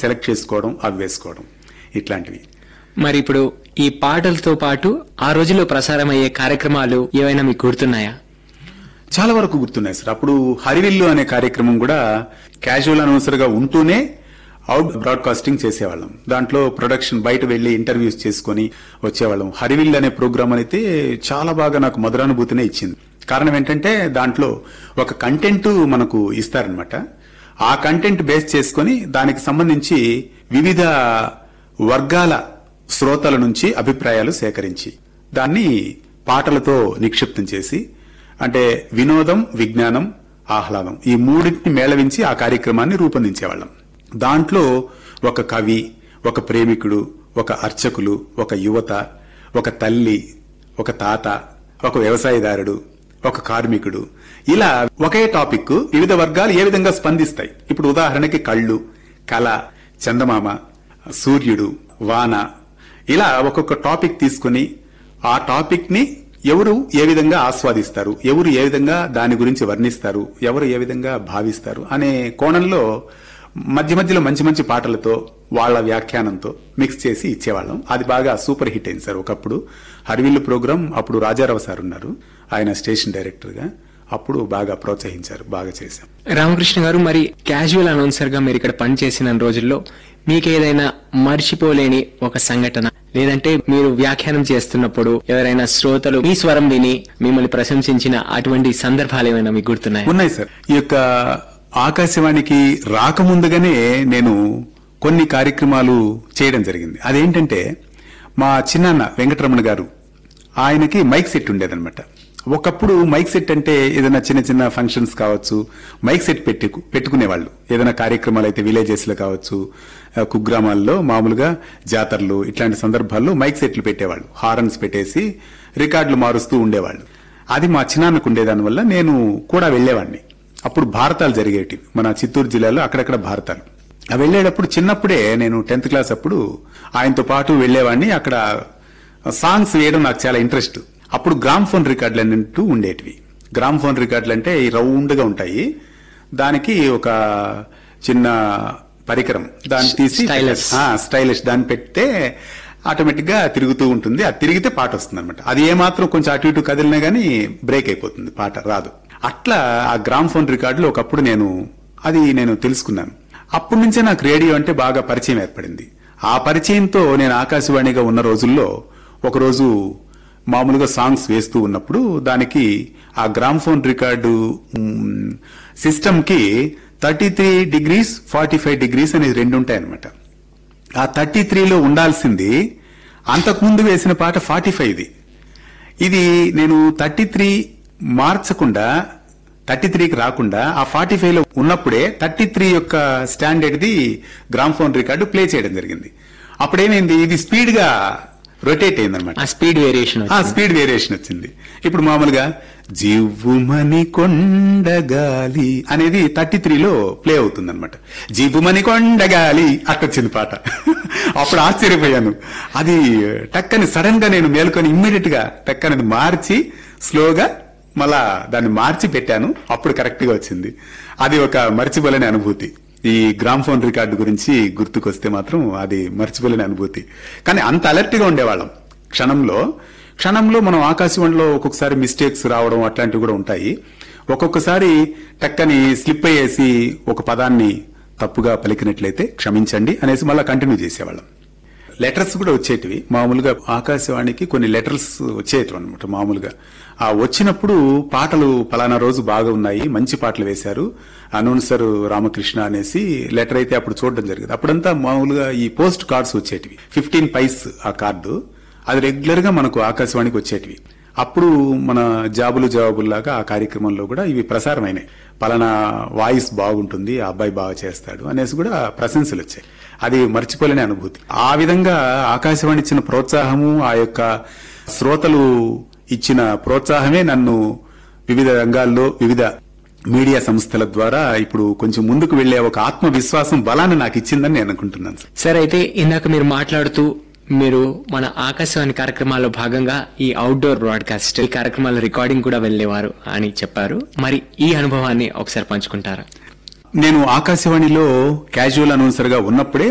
Select చేసుకోవడం అవి వేసుకోవడం ఇట్లాంటివి మరి ఇప్పుడు ఈ పాటలతో పాటు ఆ రోజుల్లో ప్రసారమయ్యే కార్యక్రమాలు ఏవైనా మీకు గుర్తున్నాయా చాలా వరకు గుర్తున్నాయి సార్ అప్పుడు హరివిల్లు అనే కార్యక్రమం కూడా క్యాజువల్ అనౌన్సర్ గా ఉంటూనే అవుట్ బ్రాడ్కాస్టింగ్ చేసేవాళ్ళం దాంట్లో ప్రొడక్షన్ బయట వెళ్లి ఇంటర్వ్యూస్ చేసుకుని వచ్చేవాళ్ళం హరివిల్లు అనే ప్రోగ్రామ్ అయితే చాలా బాగా నాకు మధురానుభూతినే ఇచ్చింది కారణం ఏంటంటే దాంట్లో ఒక కంటెంట్ మనకు ఇస్తారనమాట ఆ కంటెంట్ బేస్ చేసుకొని దానికి సంబంధించి వివిధ వర్గాల శ్రోతల నుంచి అభిప్రాయాలు సేకరించి దాన్ని పాటలతో నిక్షిప్తం చేసి అంటే వినోదం విజ్ఞానం ఆహ్లాదం ఈ మూడింటిని మేళవించి ఆ కార్యక్రమాన్ని రూపొందించేవాళ్ళం దాంట్లో ఒక కవి ఒక ప్రేమికుడు ఒక అర్చకులు ఒక యువత ఒక తల్లి ఒక తాత ఒక వ్యవసాయదారుడు ఒక కార్మికుడు ఇలా ఒకే టాపిక్ వివిధ వర్గాలు ఏ విధంగా స్పందిస్తాయి ఇప్పుడు ఉదాహరణకి కళ్ళు కళ చందమామ సూర్యుడు వాన ఇలా ఒక్కొక్క టాపిక్ తీసుకుని ఆ టాపిక్ ని ఎవరు ఏ విధంగా ఆస్వాదిస్తారు ఎవరు ఏ విధంగా దాని గురించి వర్ణిస్తారు ఎవరు ఏ విధంగా భావిస్తారు అనే కోణంలో మధ్య మధ్యలో మంచి మంచి పాటలతో వాళ్ళ వ్యాఖ్యానంతో మిక్స్ చేసి ఇచ్చేవాళ్ళం అది బాగా సూపర్ హిట్ అయింది సార్ ఒకప్పుడు హరివిల్లు ప్రోగ్రాం అప్పుడు రాజారావు సార్ ఉన్నారు ఆయన స్టేషన్ డైరెక్టర్ గా అప్పుడు బాగా ప్రోత్సహించారు బాగా చేశాం రామకృష్ణ గారు మరి క్యాజువల్ అనౌన్సర్ గా మీరు ఇక్కడ పనిచేసిన రోజుల్లో మీకు ఏదైనా మర్చిపోలేని ఒక సంఘటన లేదంటే మీరు వ్యాఖ్యానం చేస్తున్నప్పుడు ఎవరైనా శ్రోతలు మీ స్వరం విని మిమ్మల్ని ప్రశంసించిన అటువంటి సందర్భాలు ఏమైనా మీకు గుర్తున్నాయా ఉన్నాయి సార్ ఈ యొక్క ఆకాశవాణికి రాకముందుగానే నేను కొన్ని కార్యక్రమాలు చేయడం జరిగింది అదేంటంటే మా చిన్నాన్న వెంకటరమణ గారు ఆయనకి మైక్ సెట్ ఉండేదన్నమాట ఒకప్పుడు మైక్ సెట్ అంటే ఏదైనా చిన్న చిన్న ఫంక్షన్స్ కావచ్చు మైక్ సెట్ పెట్టుకు పెట్టుకునేవాళ్ళు ఏదైనా కార్యక్రమాలు అయితే విలేజెస్ లో కావచ్చు ఆ, కుగ్రామాల్లో మామూలుగా జాతరలు ఇట్లాంటి సందర్భాల్లో మైక్ సెట్లు పెట్టేవాళ్ళు హారన్స్ పెట్టేసి రికార్డులు మారుస్తూ ఉండేవాళ్ళు అది మా చిన్నాన్నకు ఉండేదాని వల్ల నేను కూడా వెళ్లేవాడిని అప్పుడు భారతాలు జరిగేటివి మన చిత్తూరు జిల్లాలో అక్కడక్కడ భారతాలు ఆ వెళ్లేటప్పుడు చిన్నప్పుడే నేను టెన్త్ క్లాస్ అప్పుడు ఆయనతో పాటు వెళ్లేవాడిని అక్కడ సాంగ్స్ వేయడం నాకు చాలా ఇంట్రెస్ట్ అప్పుడు గ్రామ్ ఫోన్ రికార్డులు అన్నట్టు ఉండేటివి గ్రామ్ ఫోన్ రికార్డులు అంటే ఈ రౌండ్ గా ఉంటాయి దానికి ఒక చిన్న పరికరం దాన్ని తీసి Stylus. ఆ, స్టైలిష్ దాన్ని పెడితే ఆటోమేటిక్ గా తిరుగుతూ ఉంటుంది అది తిరిగితే పాట వస్తుంది అనమాట అది ఏమాత్రం కొంచెం అటు ఇటు కదిలినా గానీ బ్రేక్ అయిపోతుంది పాట రాదు అట్లా ఆ గ్రామ్ ఫోన్ రికార్డులు ఒకప్పుడు నేను అది నేను తెలుసుకున్నాను అప్పటి నుంచే నాకు రేడియో అంటే బాగా పరిచయం ఏర్పడింది ఆ పరిచయంతో నేను ఆకాశవాణిగా ఉన్న రోజుల్లో ఒకరోజు మామూలుగా సాంగ్స్ వేస్తూ ఉన్నప్పుడు దానికి ఆ గ్రామ్ ఫోన్ రికార్డు సిస్టమ్ కి thirty three degrees forty five degrees అనేది రెండు ఉంటాయన్నమాట ఆ థర్టీ త్రీలో ఉండాల్సింది అంతకుముందు వేసిన పాట ఫార్టీ ఫైవ్ది ఇది నేను థర్టీ త్రీ మార్చకుండా థర్టీ త్రీకి రాకుండా ఆ ఫార్టీ ఫైవ్ లో ఉన్నప్పుడే థర్టీ త్రీ యొక్క standard the gramophone record play చేయడం జరిగింది అప్పుడేమైంది ఇది స్పీడ్ గా రొటేట్ అయిందనమాట ఆ స్పీడ్ వేరియేషన్ ఆ స్పీడ్ వేరియేషన్ వచ్చింది ఇప్పుడు మామూలుగా జివ్వుమని కొండగాలి అనేది థర్టీ త్రీలో ప్లే అవుతుంది అనమాట జివ్వుమని కొండగాలి అట్టొచ్చింది పాట అప్పుడు ఆశ్చర్యపోయాను అది టక్కని సడన్ గా నేను మేలుకొని ఇమ్మీడియట్ గా టక్కని మార్చి స్లోగా మళ్ళా దాన్ని మార్చి పెట్టాను అప్పుడు కరెక్ట్ గా వచ్చింది అది ఒక మర్చిపోలేని అనుభూతి ఈ గ్రామ్ ఫోన్ రికార్డు గురించి గుర్తుకొస్తే మాత్రం అది మర్చిపోలేని అనుభూతి కానీ అంత అలర్ట్ గా ఉండేవాళ్ళం క్షణంలో క్షణంలో మనం ఆకాశవాణిలో ఒక్కొక్కసారి మిస్టేక్స్ రావడం అట్లాంటివి కూడా ఉంటాయి ఒక్కొక్కసారి టక్కని స్లిప్ అయ్యేసి ఒక పదాన్ని తప్పుగా పలికినట్లయితే క్షమించండి అనేసి మళ్ళీ కంటిన్యూ చేసేవాళ్ళం లెటర్స్ కూడా వచ్చేటివి మామూలుగా ఆకాశవాణికి కొన్ని లెటర్స్ వచ్చేటివి అనమాట మామూలుగా ఆ వచ్చినప్పుడు పాటలు పలానా రోజు బాగా ఉన్నాయి మంచి పాటలు వేశారు అనౌన్సర్ రామకృష్ణ అనేసి లెటర్ అయితే అప్పుడు చూడడం జరిగింది అప్పుడంతా మామూలుగా ఈ పోస్ట్ కార్డ్స్ వచ్చేటివి ఫిఫ్టీన్ పైస్ ఆ కార్డు అది రెగ్యులర్ గా మనకు ఆకాశవాణికి వచ్చేటివి అప్పుడు మన జాబులు జవాబుల్లాగా ఆ కార్యక్రమంలో కూడా ఇవి ప్రసారమైనాయి పలానా వాయిస్ బాగుంటుంది ఆ అబ్బాయి బాగా చేస్తాడు అనేసి కూడా ప్రశంసలు వచ్చాయి అది మర్చిపోలేని అనుభూతి ఆ విధంగా ఆకాశవాణి ఇచ్చిన ప్రోత్సాహము ఆ యొక్క శ్రోతలు ఇచ్చిన ప్రోత్సాహమే నన్ను వివిధ రంగాల్లో వివిధ మీడియా సంస్థల ద్వారా ఇప్పుడు కొంచెం ముందుకు వెళ్లే ఒక ఆత్మవిశ్వాసం బలాన్ని నాకు ఇచ్చిందని నేను అనుకుంటున్నాను సార్. సరే అయితే ఇందాక మీరు మాట్లాడుతూ మీరు మన ఆకాశవాణి కార్యక్రమాల్లో భాగంగా ఈ అవుట్డోర్ బ్రాడ్కాస్ట్ ఈ కార్యక్రమాల రికార్డింగ్ కూడా వెళ్లేవారు అని చెప్పారు మరి ఈ అనుభవాన్ని ఒకసారి పంచుకుంటారా నేను ఆకాశవాణిలో క్యాజువల్ అనౌన్సర్ గా ఉన్నప్పుడే